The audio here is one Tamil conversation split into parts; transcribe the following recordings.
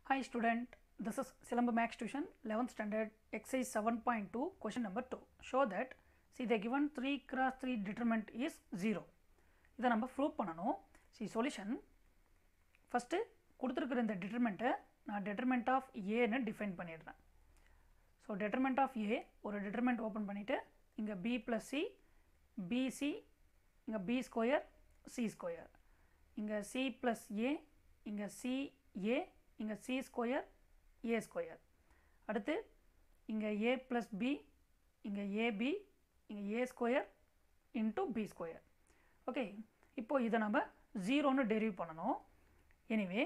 Hi student, this is Silamba Max Tuition 11th standard exercise 7.2 question number 2. Show that see the given 3 cross 3 determinant is 0. இதை நம்ம ப்ரூவ் பண்ணணும் see solution ஃபஸ்ட்டு கொடுத்துருக்குற இந்த டிட்டர்மெண்ட்டை நான் determinant ஆஃப் ஏன்னு டிஃபைன் பண்ணிடுறேன் ஸோ determinant ஆஃப் ஏ ஒரு determinant ஓப்பன் பண்ணிவிட்டு இங்கே பி ப்ளஸ் சி பிசி இங்கே பி ஸ்கொயர் சி ஸ்கொயர் இங்கே சி ப்ளஸ் ஏ இங்கே சி ஏ இங்கே சி ஸ்கொயர் ஏ ஸ்கொயர் அடுத்து இங்கே ஏ ப்ளஸ் பி இங்கே ஏபி இங்கே A square into B square okay இப்போ இதை நம்ம ஜீரோன்னு டெரிவ் பண்ணணும் எனிவே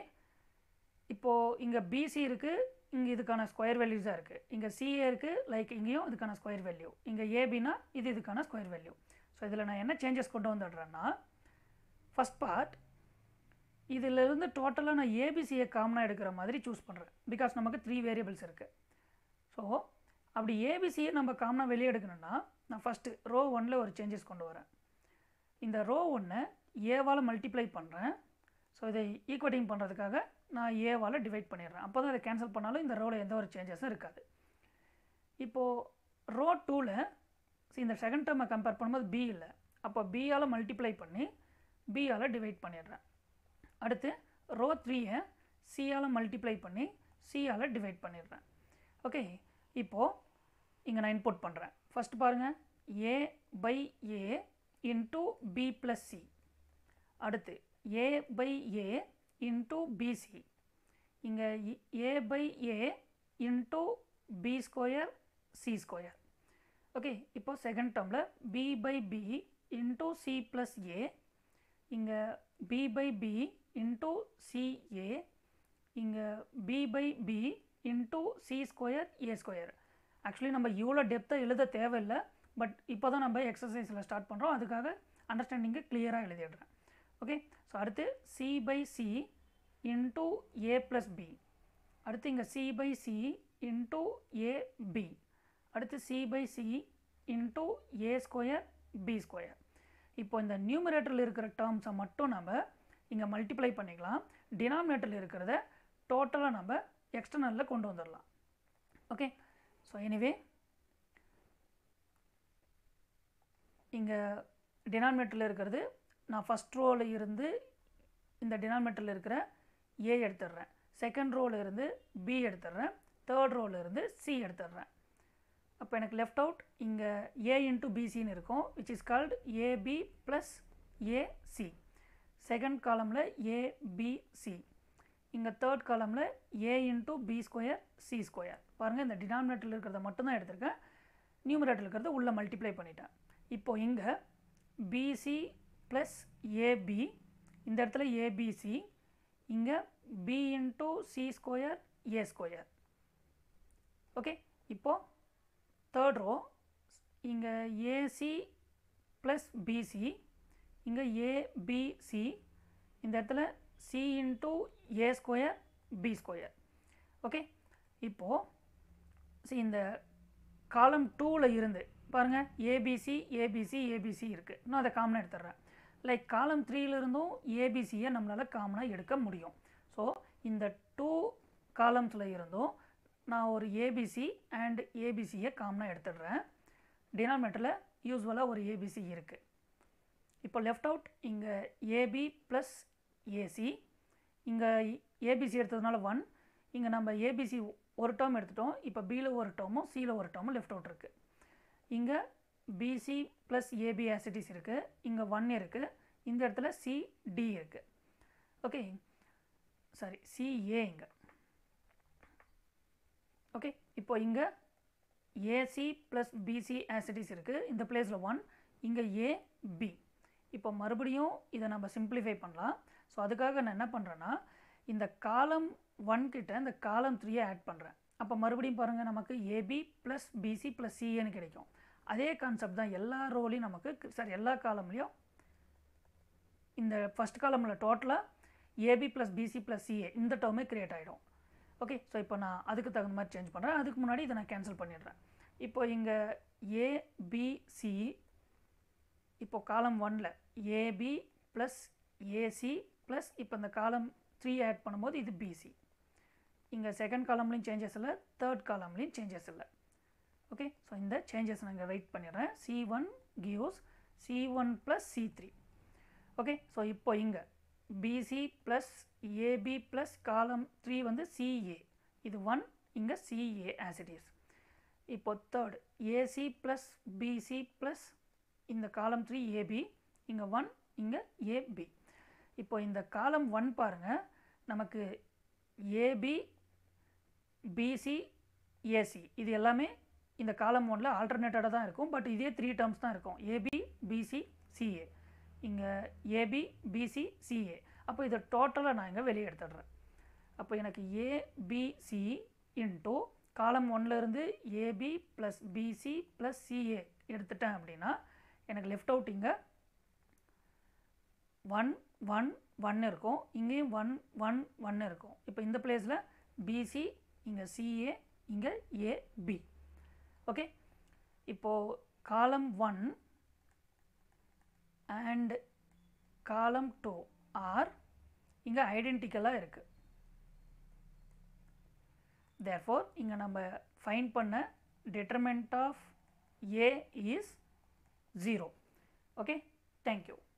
இப்போது இங்கே பிசி இருக்குது இங்கே இதுக்கான ஸ்கொயர் வேல்யூஸாக இருக்குது இங்கே சிஏ இருக்குது லைக் இங்கேயும் இதுக்கான ஸ்கொயர் வேல்யூ இங்கே ஏபினா இது இதுக்கான ஸ்கொயர் வேல்யூ ஸோ இதில் நான் என்ன சேஞ்சஸ் கொண்டு வந்துடுறேன்னா ஃபஸ்ட் பார்ட் இதிலிருந்து டோட்டலாக நான் ஏபிசியை காமனாக எடுக்கிற மாதிரி சூஸ் பண்ணுறேன் பிகாஸ் நமக்கு த்ரீ வேரியபிள்ஸ் இருக்குது ஸோ அப்படி ஏபிசியை நம்ம காமனாக வெளியே எடுக்கணும்னா நான் ஃபஸ்ட்டு ரோ ஒனில் ஒரு சேஞ்சஸ் கொண்டு வரேன் இந்த ரோ ஒன்றை ஏவால் மல்டிப்ளை பண்ணுறேன் ஸோ இதை ஈக்குவட்டிங் பண்ணுறதுக்காக நான் ஏவால் டிவைட் பண்ணிடுறேன் அப்போ தான் இதை கேன்சல் பண்ணாலும் இந்த ரோவில் எந்த ஒரு சேஞ்சஸும் இருக்காது இப்போது ரோ டூவில் இந்த செகண்ட் டேர்மை கம்பேர் பண்ணும்போது பி இல்லை அப்போ பியால் மல்டிப்ளை பண்ணி பியால் டிவைட் பண்ணிடுறேன் அடுத்து ரோ த்ரீயை சியால் மல்டிப்ளை பண்ணி சியால் டிவைட் பண்ணிடுறேன் ஓகே இப்போது இங்கே நான் இன்புட் பண்ணுறேன் ஃபஸ்ட் பாருங்கள் A by A into B plus C அடுத்து A by A into BC இங்கே A by A into B square C square okay இப்போ செகண்ட் டேர்மில் B by B into C plus A இங்கே B by B into CA இங்கே B by B into C square A square actually நம்ம இவ்வளோ டெப்த்தாக எழுத தேவையில்லை பட் இப்போ தான் நம்ம எக்ஸசைஸில் ஸ்டார்ட் பண்ணுறோம் அதுக்காக அண்டர்ஸ்டாண்டிங்கை கிளியராக எழுதிடுறேன் ஓகே ஸோ அடுத்து C by C into A plus B அடுத்து இங்கே C by C into A B அடுத்து C by C into A square B square இப்போ இந்த நியூமரேட்டரில் இருக்கிற டேர்ம்ஸை மட்டும் நம்ம இங்கே மல்டிப்ளை பண்ணிக்கலாம் டினாமினேட்டரில் இருக்கிறத டோட்டலாக நம்ம எக்ஸ்டர்னலில் கொண்டு வந்துடலாம் ஓகே ஸோ எனிவே இங்கே டினாமினேட்டரில் இருக்கிறது நான் ஃபஸ்ட் ரோவில் இருந்து இந்த டினாமினேட்டரில் இருக்கிற ஏ எடுத்துடுறேன் செகண்ட் ரோவில் இருந்து பி எடுத்துடுறேன் தேர்ட் ரோவில் இருந்து சி எடுத்துடுறேன் அப்போ எனக்கு லெஃப்ட் அவுட் இங்கே ஏ இன்ட்டு பிசின்னு இருக்கும் which is called AB plus AC second காலமில் ஏபிசி இங்கே தேர்ட் காலமில் A into B square C square பாருங்கள் இந்த டினாமினேட்டரில் இருக்கிறத மட்டும்தான் எடுத்திருக்கேன் நியூமரேட்டரில் இருக்கிறத உள்ளே மல்டிப்ளை பண்ணிட்டேன் இப்போது இங்கே பிசி ப்ளஸ் ஏபி இந்த இடத்துல ஏபிசி இங்கே B into C square A square okay இப்போது தேர்ட் ரோ இங்கே ஏசி ப்ளஸ் பிசி இங்கே ஏபிசி இந்த இடத்துல C into A square B square okay இப்போது சி இந்த காலம் டூவில் இருந்து பாருங்கள் ஏபிசி ஏபிசி ஏபிசி இருக்குது நான் அதை காமனாக எடுத்துடுறேன் லைக் காலம் த்ரீலேருந்தும் ஏபிசியை நம்மளால் காமனாக எடுக்க முடியும் ஸோ இந்த டூ காலம்ஸில் இருந்தும் நான் ஒரு ஏபிசி அண்ட் ஏபிசியை காமனாக எடுத்துடுறேன் டினாமினேட்டரில் யூஸ்வலாக ஒரு ஏபிசி இருக்குது இப்போ லெஃப்ட் அவுட் இங்கே ஏபி ப்ளஸ் ஏசி இங்கே ஏபிசி எடுத்ததுனால ஒன் இங்கே நம்ம ஏபிசி ஒரு டேர்ம் எடுத்துட்டோம் இப்போ பியில் ஒரு டேர்மும் சியில் ஒரு டேர்மும் லெஃப்ட் அவுட் இருக்குது இங்கே பிசி ப்ளஸ் ஏபி ஆசிட்டிஸ் இருக்குது இங்கே ஒன் இருக்குது இந்த இடத்துல சிடி இருக்குது ஓகே சாரி சிஏ இங்கே ஓகே இப்போ இங்கே ஏசி ப்ளஸ் பிசி ஆசிட்டிஸ் இருக்குது இந்த பிளேஸில் ஒன் இங்கே ஏபி இப்போ மறுபடியும் இதை நம்ம சிம்பிளிஃபை பண்ணலாம் ஸோ அதுக்காக நான் என்ன பண்ணுறேன்னா இந்த காலம் ஒன் கிட்ட இந்த காலம் த்ரீயை ஆட் பண்ணுறேன் அப்போ மறுபடியும் பாருங்கள் நமக்கு ஏபி ப்ளஸ் பிசி ப்ளஸ் சிஏன்னு கிடைக்கும் அதே கான்செப்ட் தான் எல்லா ரோலையும் நமக்கு சார் எல்லா காலம்லேயும் இந்த ஃபஸ்ட் காலமில் டோட்டலாக AB plus BC plus CA இந்த டேர்மே க்ரியேட் ஆகிடும் ஓகே ஸோ இப்போ நான் அதுக்கு தகுந்த மாதிரி சேஞ்ச் பண்ணுறேன் அதுக்கு முன்னாடி இதை நான் கேன்சல் பண்ணிடுறேன் இப்போ இங்கே ஏபிசி இப்போ காலம் ஒனில் ஏபி ப்ளஸ் ஏசி ப்ளஸ் இப்போ இந்த காலம் த்ரீ ஆட் பண்ணும்போது இது பிசி இங்கே செகண்ட் காலம்லேயும் சேஞ்சஸ் இல்லை தேர்ட் காலம்லேயும் சேஞ்சஸ் இல்லை ஓகே ஸோ இந்த சேஞ்சஸ் நான் இங்கே ரைட் பண்ணிடுறேன் C one gives C one plus C three okay so இப்போ இங்கே BC plus AB plus column three வந்து சிஏ இது ஒன் இங்கே சிஏ ஆஸ் இட் இஸ் இப்போ third AC plus BC plus இந்த காலம் த்ரீ ஏபி இங்கே ஒன் இங்கே ஏபி இப்போ இந்த காலம் ஒன் பாருங்கள் நமக்கு ஏபி பிசி ஏசி இது எல்லாமே இந்த காலம் ஒன்ல ஆல்டர்னேட்டடாக தான் இருக்கும் பட் இதே த்ரீ டேர்ம்ஸ் தான் இருக்கும் ஏபி பிசி சிஏ இங்கே ஏபி பிசி சிஏ அப்போ இதை டோட்டலாக நான் இங்கே வெளியே எடுத்துடுறேன் அப்போ எனக்கு ஏபிசி இன்ட்டு காலம் ஒன்லேருந்து AB plus BC plus CA எடுத்துட்டேன் அப்படின்னா எனக்கு லெஃப்ட் அவுட் இங்கே ஒன் ஒன் ஒன் இருக்கும் இங்கேயும் ஒன் ஒன் ஒன் இருக்கும் இப்போ இந்த பிளேஸில் பிசி இங்கே சிஏ இங்கே ஏபி ஓகே இப்போது column one and column two are இங்கே ஐடென்டிக்கலாக இருக்குது தேர்ஃபோர் இங்கே நம்ம ஃபைன் பண்ண determinant of A is 0. Okay, thank you.